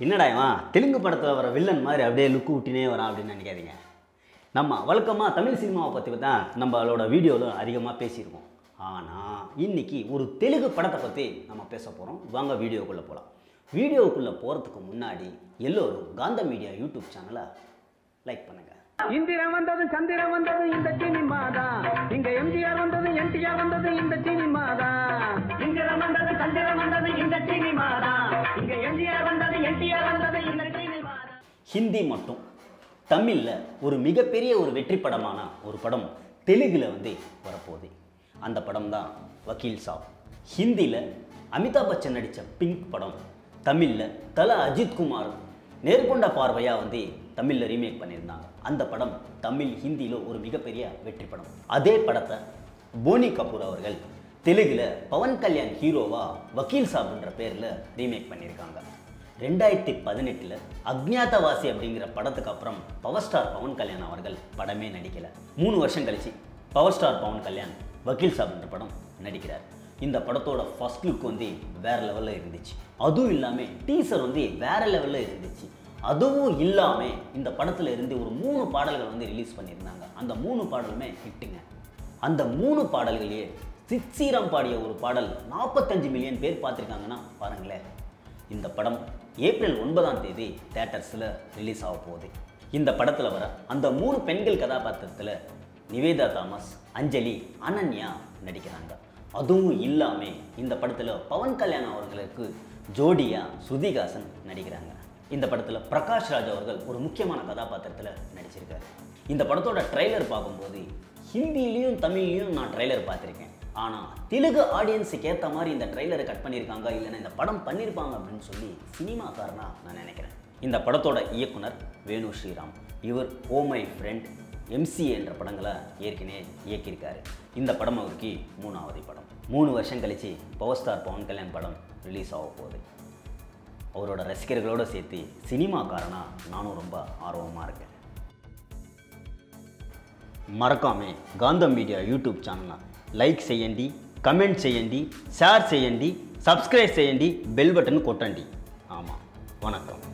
என்னடா இவன் தெலுங்கு படத்தில் வர வில்லன் மாதிரி அப்படியே லுக்கு விட்டினே வரான் அப்படின்னு நினைக்காதீங்க நம்ம வழக்கமாக தமிழ் சினிமாவை பற்றி தான் நம்மளோட வீடியோவில் அதிகமாக பேசியிருக்கோம் ஆனால் இன்னைக்கு ஒரு தெலுங்கு படத்தை பற்றி நம்ம பேச போகிறோம் வாங்க வீடியோக்குள்ளே போகலாம் வீடியோக்குள்ளே போகிறதுக்கு முன்னாடி எல்லோரும் காந்த மீடியா யூடியூப் சேனலை லைக் பண்ணுங்கள் இந்திரன் வந்தது சந்திரன் வந்தது இந்த சினிமா தான் இங்க எம்ஜிஆர் வந்தது என்டிஆர் வந்தது இந்த சினிமா தான் இந்திரன் வந்தது சந்திரன் வந்தது இந்த சினிமா தான் இங்க எம்ஜிஆர் வந்தது என்டிஆர் வந்தது இந்த சினிமா தான் ஹிந்தி மட்டும் தமிழில் ஒரு மிகப்பெரிய ஒரு வெற்றி படமான ஒரு படம் தெலுங்கில் வந்து வரப்போகுது அந்த படம் தான் வக்கீல் சாப் ஹிந்தியில் அமிதாப் பச்சன் நடித்த பிங்க் படம் தமிழில் தல அஜித் குமார் நேர்கொண்ட பார்வையாக வந்து தமிழில் ரீமேக் பண்ணியிருந்தாங்க அந்த படம் தமிழ் ஹிந்தியில் ஒரு மிகப்பெரிய வெற்றி படம் அதே படத்தை போனி கபூர் அவர்கள் தெலுங்கில் பவன் கல்யாண் ஹீரோவா வக்கீல் சாப்ன்ற பேரில் ரீமேக் பண்ணியிருக்காங்க ரெண்டாயிரத்தி பதினெட்டில் அக்ஞாதவாசி அப்படிங்கிற படத்துக்கு அப்புறம் பவர் ஸ்டார் பவன் கல்யாண் அவர்கள் படமே நடிக்கலை மூணு வருஷம் கழிச்சு பவர் ஸ்டார் பவன் கல்யாண் வக்கீல் சாப்ன்ற படம் நடிக்கிறார் இந்த படத்தோட ஃபர்ஸ்ட் லுக் வந்து வேற லெவலில் இருந்துச்சு அதுவும் இல்லாமல் டீசர் வந்து வேற லெவலில் இருந்துச்சு அதுவும் இல்லாமல் இந்த படத்தில் இருந்து ஒரு மூணு பாடல்கள் வந்து ரிலீஸ் பண்ணியிருந்தாங்க அந்த மூணு பாடலுமே ஹிட்டுங்க அந்த மூணு பாடல்களையே சித்சீரம் பாடிய ஒரு பாடல் நாற்பத்தஞ்சு மில்லியன் பேர் பார்த்துருக்காங்கன்னா பாருங்களேன் இந்த படம் ஏப்ரல் ஒன்பதாம் தேதி தேட்டர்ஸில் ரிலீஸ் ஆக போகுது இந்த படத்தில் வர அந்த மூணு பெண்கள் கதாபாத்திரத்தில் நிவேதா தாமஸ் அஞ்சலி அனன்யா நடிக்கிறாங்க அதுவும் இல்லாமல் இந்த படத்தில் பவன் கல்யாண் அவர்களுக்கு ஜோடியா ஸ்ருதிகாசன் நடிக்கிறாங்க இந்த படத்தில் பிரகாஷ் ராஜ் அவர்கள் ஒரு முக்கியமான கதாபாத்திரத்தில் நடிச்சிருக்காரு இந்த படத்தோட ட்ரைலர் பார்க்கும்போது ஹிந்திலையும் தமிழ்லையும் நான் ட்ரைலர் பார்த்துருக்கேன் ஆனால் தெலுங்கு ஆடியன்ஸுக்கு ஏற்ற மாதிரி இந்த ட்ரைலரை கட் பண்ணியிருக்காங்க இல்லைன்னா இந்த படம் பண்ணியிருப்பாங்க அப்படின்னு சொல்லி சினிமாக்காரனா நான் நினைக்கிறேன் இந்த படத்தோட இயக்குனர் வேணு ஸ்ரீராம் இவர் ஓ மை ஃப்ரெண்ட் எம்சிஏ என்ற படங்களை ஏற்கனவே இயக்கியிருக்காரு இந்த படம் அவருக்கு மூணாவது படம் மூணு வருஷம் கழிச்சு பவர் ஸ்டார் பவன் கல்யாண் படம் ரிலீஸ் ஆக போகுது அவரோட ரசிகர்களோடு சேர்த்து சினிமாக்காரனா நானும் ரொம்ப ஆர்வமாக இருக்கேன் మరకామే గాంధం మీడియా యూట్యూబ్ ఛానల్ లైక్ చేయండి కమెంట్ చేయండి షేర్ చేయండి సబ్స్క్రైబ్ చేయండి బెల్ బటన్ కొట్టండి ఆమా వణకం